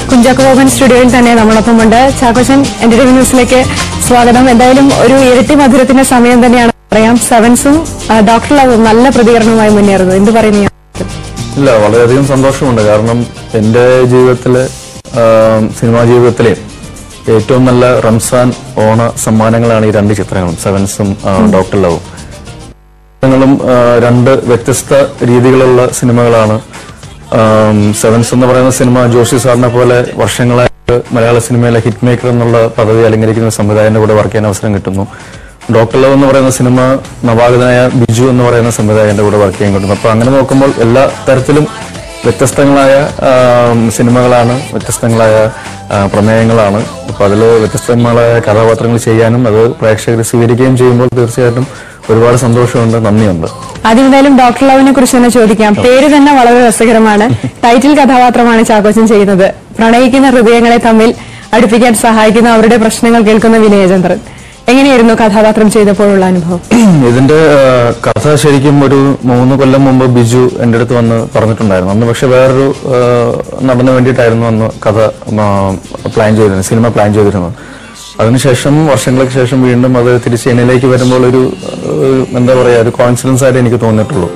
കുഞ്ചാക്കോ ബോബൻ സ്റ്റുഡിയോയിൽ തന്നെ നമ്മളൊപ്പം ഉണ്ട് ചാക്കോച്ചൻ എന്റർടൈൻമെന്റ് ന്യൂസിലേക്ക് സ്വാഗതം എന്തായാലും ഒരു ഇരട്ടി മധുരത്തിന്റെ സമയം തന്നെയാണ് പറയാം സെവൻസും ഡോക്ടർ ലവും നല്ല പ്രതികരണവുമായി മുന്നേറുന്നത് എന്ത് പറയുന്നു ഈ ഇല്ല വളരെയധികം സന്തോഷമുണ്ട് കാരണം എൻ്റെ ജീവിതത്തിലെ ആം, സിനിമാ ജീവിതത്തിലെ ഏറ്റവും നല്ല റംസാൻ ഓണ സമ്മാനങ്ങളാണ് ഈ രണ്ട് ചിത്രങ്ങളും സെവൻസും ആ, ഡോക്ടർ ലവും ചിത്രങ്ങളും ആ, രണ്ട് വ്യത്യസ്ത രീതികളുള്ള സിനിമകളാണ് ആം, സെവൻസ് എന്ന് പറയുന്ന സിനിമ ജോഷി സാറിനെ പോലെ വർഷങ്ങളായിട്ട് മലയാള സിനിമയിലെ ഹിറ്റ് മേക്കർ എന്നുള്ള പദവി അലങ്കരിക്കുന്ന സംവിധായകന്റെ കൂടെ വർക്ക് ചെയ്യാൻ അവസരം കിട്ടുന്നു ഡോക്ടർ ലവ് എന്ന് പറയുന്ന സിനിമ നവാഗതനായ ബിജു എന്ന് പറയുന്ന സംവിധായകന്റെ കൂടെ വർക്ക് ചെയ്യാൻ കിട്ടുന്നു അപ്പൊ അങ്ങനെ നോക്കുമ്പോൾ എല്ലാ തരത്തിലും വ്യത്യസ്തങ്ങളായ ആം, സിനിമകളാണ് വ്യത്യസ്തങ്ങളായ ആ, പ്രമേയങ്ങളാണ് അപ്പൊ അതിൽ വ്യത്യസ്തങ്ങളായ കഥാപാത്രങ്ങൾ ചെയ്യാനും അത് പ്രേക്ഷകർ സ്വീകരിക്കുകയും ചെയ്യുമ്പോൾ തീർച്ചയായിട്ടും ഒരുപാട് സന്തോഷമുണ്ട് നന്ദിയുണ്ട് ആദ്യം എന്തായാലും ഡോക്ടർ ലവിനെ കുറിച്ച് തന്നെ ചോദിക്കാം പേര് തന്നെ വളരെ രസകരമാണ് ടൈറ്റിൽ കഥാപാത്രമാണ് ചാക്കോച്ചൻ ചെയ്യുന്നത് പ്രണയിക്കുന്ന ഹൃദയങ്ങളെ തമ്മിൽ അടുപ്പിക്കാൻ സഹായിക്കുന്ന അവരുടെ പ്രശ്നങ്ങൾ കേൾക്കുന്ന വിനയചന്ദ്രൻ എങ്ങനെയായിരുന്നു കഥാപാത്രം ചെയ്തപ്പോഴുള്ള അനുഭവം ഇതിന്റെ ആ, കഥ ശരിക്കും ഒരു മൂന്ന് കൊല്ലം മുമ്പ് ബിജു എന്റെ അടുത്ത് വന്ന് പറഞ്ഞിട്ടുണ്ടായിരുന്നു അന്ന് പക്ഷെ വേറൊരു ആ, നടന് വേണ്ടിയിട്ടായിരുന്നു അന്ന് കഥ പ്ലാൻ ചെയ്തിരുന്നത് സിനിമ പ്ലാൻ ചെയ്തിരുന്നത് അതിനുശേഷം വർഷങ്ങൾക്ക് ശേഷം വീണ്ടും അത് തിരിച്ച് എന്നിലേക്ക് വരുമ്പോൾ ഒരു ഒരു എന്താ പറയാ ഒരു കോൺഫിഡൻസ് ആയിട്ട് എനിക്ക് തോന്നിയിട്ടുള്ളൂ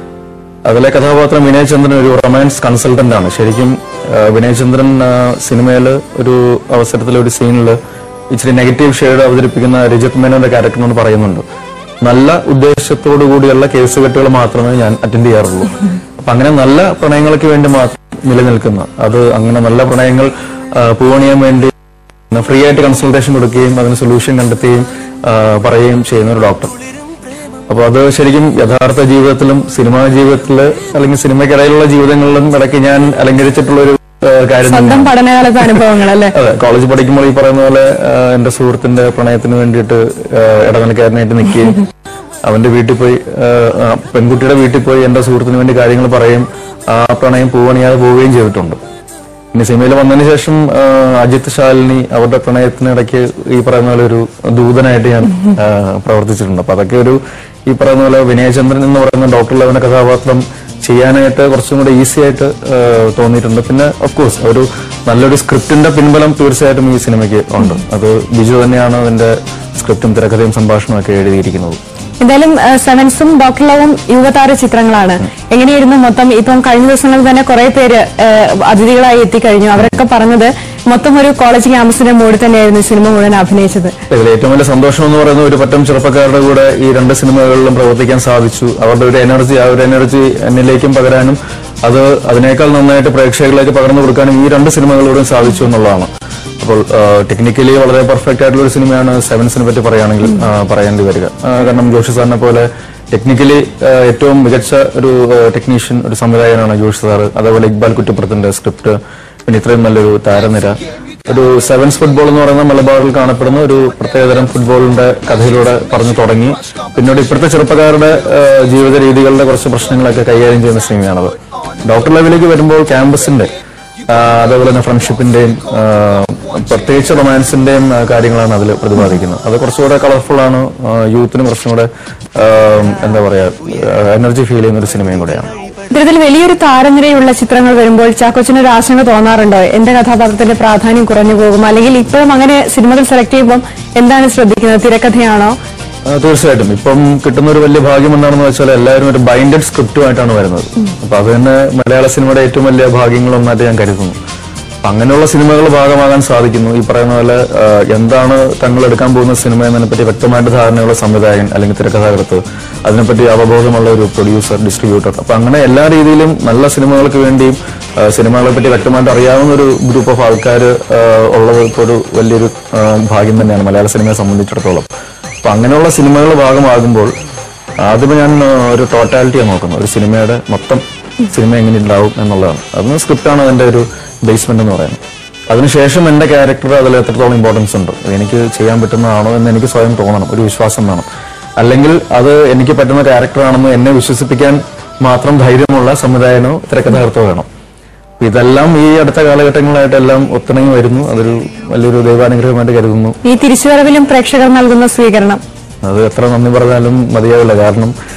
അതിലെ കഥാപാത്രം വിനയചന്ദ്രൻ ഒരു റൊമാൻസ് കൺസൾട്ടന്റ് ആണ് ശരിക്കും ആ, വിനയചന്ദ്രൻ സിനിമയിൽ ഒരു അവസരത്തിൽ ഒരു സീനിൽ ഇച്ചിരി നെഗറ്റീവ് ഷെയ്ഡ് അവതരിപ്പിക്കുന്ന രജിത് മേനോന്റെ ക്യാരക്ടറിനോട് പറയുന്നുണ്ട് നല്ല ഉദ്ദേശത്തോടു കൂടിയുള്ള കേസ് കെട്ടുകൾ മാത്രമേ ഞാൻ അറ്റൻഡ് ചെയ്യാറുള്ളൂ അപ്പൊ അങ്ങനെ നല്ല പ്രണയങ്ങൾക്ക് വേണ്ടി മാത്രം നിലനിൽക്കുന്ന അത് അങ്ങനെ നല്ല പ്രണയങ്ങൾ ആ, പൂവണിയാൻ വേണ്ടി ഫ്രീ ആയിട്ട് കൺസൾട്ടേഷൻ കൊടുക്കുകയും അതിന് സൊല്യൂഷൻ കണ്ടെത്തുകയും ആ, പറയുകയും ചെയ്യുന്ന ഒരു ഡോക്ടർ അപ്പൊ അത് ശരിക്കും യഥാർത്ഥ ജീവിതത്തിലും സിനിമാ ജീവിതത്തില് അല്ലെങ്കിൽ സിനിമയ്ക്കിടയിലുള്ള ജീവിതങ്ങളിലും ഇടയ്ക്ക് ഞാൻ അലങ്കരിച്ചിട്ടുള്ള ഒരു ആ, കാര്യം സ്വന്തം തന്നെയാണ്. പഠനകാലത്തെ അനുഭവങ്ങൾ അല്ലേ അതെ കോളേജ് പഠിക്കുമ്പോൾ ഈ പറയുന്ന പോലെ ആ, എന്റെ സുഹൃത്തിന്റെ പ്രണയത്തിന് വേണ്ടിയിട്ട് ആ, ഇടനിലക്കാരനായിട്ട് നിൽക്കുകയും അവന്റെ വീട്ടിൽ പോയി ആ, ആ, പെൺകുട്ടിയുടെ വീട്ടിൽ പോയി എന്റെ സുഹൃത്തിന് വേണ്ടി കാര്യങ്ങൾ പറയും ആ പ്രണയം പൂവണിയാതെ പോവുകയും ചെയ്തിട്ടുണ്ട് ഇനി സിനിമയിൽ വന്നതിന് ശേഷം ആ, അജിത് ശാലിനി അവരുടെ പ്രണയത്തിനിടയ്ക്ക് ഈ പറയുന്ന പോലെ ഒരു ദൂതനായിട്ട് ഞാൻ ആ, പ്രവർത്തിച്ചിട്ടുണ്ട് അപ്പൊ അതൊക്കെ ഒരു ഈ പറയുന്ന പോലെ വിനയചന്ദ്രൻ എന്ന് പറയുന്ന ഡോക്ടർ ലെവന്റെ കഥാപാത്രം ചെയ്യാനായിട്ട് കുറച്ചും കൂടെ ഈസി ആയിട്ട് ആ, തോന്നിയിട്ടുണ്ട് പിന്നെ ഓഫ് കോഴ്സ് ഒരു നല്ലൊരു സ്ക്രിപ്റ്റിന്റെ പിൻബലം തീർച്ചയായിട്ടും ഈ സിനിമയ്ക്ക് ഉണ്ട് അത് ബിജു തന്നെയാണ് അതിന്റെ സ്ക്രിപ്റ്റും തിരക്കഥയും സംഭാഷണവും ഒക്കെ എഴുതിയിരിക്കുന്നത് എന്തായാലും ആ, സെവൻസും ഡോക്ടർ ലവും യുവതാര ചിത്രങ്ങളാണ് എങ്ങനെയായിരുന്നു മൊത്തം ഇപ്പം കഴിഞ്ഞ ദിവസങ്ങളിൽ തന്നെ കുറെ പേര് ആ, അതിഥികളായി എത്തിക്കഴിഞ്ഞു അവരൊക്കെ പറഞ്ഞത് മൊത്തം ഒരു കോളേജ് ക്യാമ്പസിന്റെ മൂടി തന്നെയായിരുന്നു ഈ സിനിമ മുഴുവൻ അഭിനയിച്ചത് ഇതിൽ ഏറ്റവും വലിയ സന്തോഷം എന്ന് പറയുന്നത് ഒരു പറ്റം ചെറുപ്പക്കാരുടെ കൂടെ ഈ രണ്ട് സിനിമകളിലും പ്രവർത്തിക്കാൻ സാധിച്ചു അവരുടെ ഒരു എനർജി ആ ഒരു എനർജി എന്നിലേക്കും പകരാനും അത് അതിനേക്കാൾ നന്നായിട്ട് പ്രേക്ഷകരിലേക്ക് പകർന്നു കൊടുക്കാനും ഈ രണ്ട് സിനിമകളിലൂടെയും സാധിച്ചു എന്നുള്ളതാണ് അപ്പോൾ ടെക്നിക്കലി വളരെ പെർഫെക്റ്റ് ആയിട്ടുള്ള ഒരു സിനിമയാണ് സെവൻസിനെ പറ്റി പറയുകയാണെങ്കിൽ ആ, പറയേണ്ടി വരിക ആ, കാരണം ജോഷി സാറിനെ പോലെ ടെക്നിക്കലി ഏറ്റവും മികച്ച ഒരു ടെക്നീഷ്യൻ ഒരു സംവിധായകനാണ് ജോഷി സാർ അതേപോലെ ഇക്ബാൽ കുറ്റപ്പുറത്തിന്റെ സ്ക്രിപ്റ്റ് പിന്നെ ഇത്രയും നല്ലൊരു താരനിര ഒരു സെവൻസ് ഫുട്ബോൾ എന്ന് പറയുന്ന മലബാറിൽ കാണപ്പെടുന്ന ഒരു പ്രത്യേകതരം ഫുട്ബോളിന്റെ കഥയിലൂടെ പറഞ്ഞു തുടങ്ങി പിന്നീട് ഇപ്പോഴത്തെ ചെറുപ്പക്കാരുടെ ആ, ജീവിത രീതികളുടെ കുറച്ച് പ്രശ്നങ്ങളൊക്കെ കൈകാര്യം ചെയ്യുന്ന സിനിമയാണത് ഡോക്ടർ ലെവലിലേക്ക് വരുമ്പോൾ ക്യാമ്പസിന്റെ ആ, അതേപോലെ തന്നെ ഫ്രണ്ട്ഷിപ്പിന്റെയും ആ, പ്രത്യേകിച്ച് റൊമാൻസിന്റെയും ആ, കാര്യങ്ങളാണ് അതിൽ പ്രതിപാദിക്കുന്നത് അത് കുറച്ചുകൂടെ കളർഫുൾ ആണ് ആ, യൂത്തിന് കുറച്ചും കൂടെ ആ, എന്താ പറയാ എനർജി ഫീൽ ചെയ്യുന്ന ഒരു സിനിമയും കൂടെയാണ് ഇത്തരത്തിൽ വലിയൊരു താരനിരയുള്ള ചിത്രങ്ങൾ വരുമ്പോൾ ചാക്കോച്ചിന് ഒരു ആശങ്ക തോന്നാറുണ്ടോ എന്റെ കഥാപാത്രത്തിന്റെ പ്രാധാന്യം കുറഞ്ഞു പോകും അല്ലെങ്കിൽ ഇപ്പോഴും അങ്ങനെ സിനിമകൾ സെലക്ട് ചെയ്യുമ്പോൾ എന്താണ് ശ്രദ്ധിക്കുന്നത് തിരക്കഥയാണോ ആ, തീർച്ചയായിട്ടും ഇപ്പം കിട്ടുന്ന ഒരു വലിയ ഭാഗ്യം എന്താണെന്ന് വെച്ചാൽ എല്ലാവരും ഒരു ബൈൻഡഡ് സ്ക്രിപ്റ്റുമായിട്ടാണ് വരുന്നത് അപ്പൊ അത് തന്നെ മലയാള സിനിമയുടെ ഏറ്റവും വലിയ ഭാഗ്യങ്ങളൊന്നായിട്ട് ഞാൻ കരുതുന്നു അപ്പൊ അങ്ങനെയുള്ള സിനിമകൾ ഭാഗമാകാൻ സാധിക്കുന്നു ഈ പറയുന്ന പോലെ ആ, എന്താണ് തങ്ങൾ എടുക്കാൻ പോകുന്ന സിനിമ എന്നതിനെപ്പറ്റി വ്യക്തമായിട്ട് ധാരണയുള്ള സംവിധായകൻ അല്ലെങ്കിൽ തിരക്കഥാകൃത്ത് അതിനെപ്പറ്റി അവബോധമുള്ള ഒരു പ്രൊഡ്യൂസർ ഡിസ്ട്രിബ്യൂട്ടർ അപ്പൊ അങ്ങനെ എല്ലാ രീതിയിലും നല്ല സിനിമകൾക്ക് വേണ്ടിയും ആ, സിനിമകളെ പറ്റി വ്യക്തമായിട്ട് അറിയാവുന്ന ഒരു ഗ്രൂപ്പ് ഓഫ് ആൾക്കാർ ഉള്ളത് ഇപ്പോൾ ഒരു വലിയൊരു ആ, ഭാഗ്യം തന്നെയാണ് മലയാള സിനിമയെ സംബന്ധിച്ചിടത്തോളം അപ്പൊ അങ്ങനെയുള്ള സിനിമകൾ ഭാഗമാകുമ്പോൾ ആദ്യമേ ഞാൻ ആ, ഒരു ടോട്ടാലിറ്റിയാണ് നോക്കുന്നത് ഒരു സിനിമയുടെ മൊത്തം സിനിമ എങ്ങനെ ഉണ്ടാവും എന്നുള്ളതാണ് അതിന് സ്ക്രിപ്റ്റാണ് അതിന്റെ ഒരു ബേസ്മെന്റ് എന്ന് പറയുന്നത് അതിനുശേഷം എന്റെ ക്യാരക്ടർ അതിൽ എത്രത്തോളം ഇമ്പോർട്ടൻസ് ഉണ്ട് അത് എനിക്ക് ചെയ്യാൻ പറ്റുന്നതാണോ എന്ന് എനിക്ക് സ്വയം തോന്നണം ഒരു വിശ്വാസം വേണം അല്ലെങ്കിൽ അത് എനിക്ക് പറ്റുന്ന ക്യാരക്ടറാണെന്ന് എന്നെ വിശ്വസിപ്പിക്കാൻ മാത്രം ധൈര്യമുള്ള സംവിധായകനോ തിരക്കഥാകൃത്തോ വേണം അപ്പൊ ഇതെല്ലാം ഈ അടുത്ത കാലഘട്ടങ്ങളായിട്ടെല്ലാം ഒത്തിണങ്ങി വരുന്നു അതൊരു വലിയൊരു ദൈവാനുഗ്രഹമായിട്ട് കരുതുന്നു ഈ തിരിച്ചുവരവിലും പ്രേക്ഷകർ നൽകുന്ന സ്വീകരണം അത് എത്ര നന്ദി പറഞ്ഞാലും മതിയാവില്ല കാരണം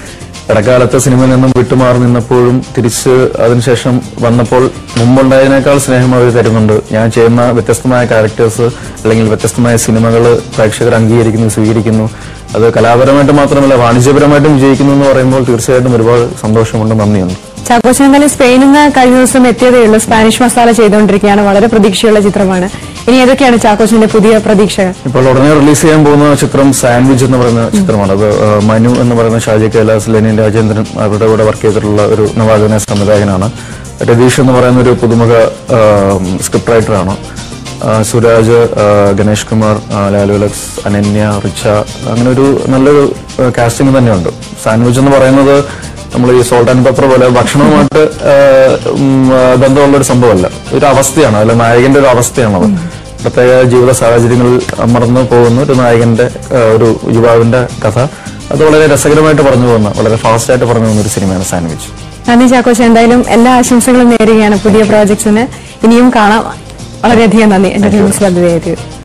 ഇടക്കാലത്ത് സിനിമയിൽ നിന്നും വിട്ടുമാറി നിന്നപ്പോഴും തിരിച്ച് അതിനുശേഷം വന്നപ്പോൾ മുമ്പുണ്ടായതിനേക്കാൾ സ്നേഹം അവർ തരുന്നുണ്ട് ഞാൻ ചെയ്യുന്ന വ്യത്യസ്തമായ ക്യാരക്ടേഴ്സ് അല്ലെങ്കിൽ വ്യത്യസ്തമായ സിനിമകൾ പ്രേക്ഷകർ അംഗീകരിക്കുന്നു സ്വീകരിക്കുന്നു അത് കലാപരമായിട്ട് മാത്രമല്ല വാണിജ്യപരമായിട്ടും വിജയിക്കുന്നു എന്ന് പറയുമ്പോൾ തീർച്ചയായിട്ടും ഒരുപാട് സന്തോഷമുണ്ട് നന്ദിയുണ്ട് ചാക്കോച്ചൻ എന്തായാലും സ്പെയിനിൽ നിന്ന് കഴിഞ്ഞ ദിവസം എത്തിയതേ ഉള്ളൂ സ്പാനിഷ് മസാല ചെയ്തുകൊണ്ടിരിക്കുകയാണ് വളരെ പ്രതീക്ഷയുള്ള ചിത്രമാണ് ഇനി ഏതൊക്കെയാണ് ചാക്കോച്ചന്റെ പുതിയ പ്രതീക്ഷകൾ ഇപ്പോൾ ഉടനെ റിലീസ് ചെയ്യാൻ പോകുന്ന ചിത്രം സാൻഡ്വിച്ച് എന്ന് പറയുന്ന ചിത്രമാണ് അത് ആ, മനു എന്ന് പറയുന്ന ഷാജി കൈലാസ് ലെനിൻ രാജേന്ദ്രൻ അവരുടെ കൂടെ വർക്ക് ചെയ്തിട്ടുള്ള ഒരു നവാഗത സംവിധായകനാണ് രതീഷ് എന്ന് പറയുന്ന ഒരു പുതുമുഖ സ്ക്രിപ്റ്റ് റൈറ്ററാണ് ആ, സുരാജ് ആ, ഗണേഷ് കുമാർ ആ, ലാലു ലക്സ് അനന്യ റിച്ച അങ്ങനെ ഒരു നല്ലൊരു കാസ്റ്റിംഗ് തന്നെയുണ്ട് സാൻഡ്വിച്ച് എന്ന് പറയുന്നത് നമ്മൾ ഈ സോൾട്ട് ആൻഡ് പെപ്പർ പോലെ ഭക്ഷണവുമായിട്ട് ആ, ഉം, ആ, ബന്ധമുള്ള ഒരു സംഭവമല്ല ഒരു അവസ്ഥയാണ് അല്ല നായകന്റെ ഒരു അവസ്ഥയാണത് പ്രത്യേക ജീവിത സാഹചര്യങ്ങളിൽ അമർന്നു പോകുന്ന ഒരു നായകന്റെ ആ, ഒരു യുവാവിന്റെ കഥ അത് വളരെ രസകരമായിട്ട് പറഞ്ഞു പോകുന്ന വളരെ ഫാസ്റ്റ് ആയിട്ട് പറഞ്ഞു പോകുന്ന ഒരു സിനിമയാണ് സാൻഡ്വിച്ച് നന്ദി ചാക്കോച്ചൻ എന്തായാലും എല്ലാ ആശംസകളും നേരുകയാണ് പുതിയ പ്രോജക്ട്സിന് ഇനിയും കാണാം വളരെയധികം നന്ദി എന്റെ ന്യൂസ് ബന്ധുവേദി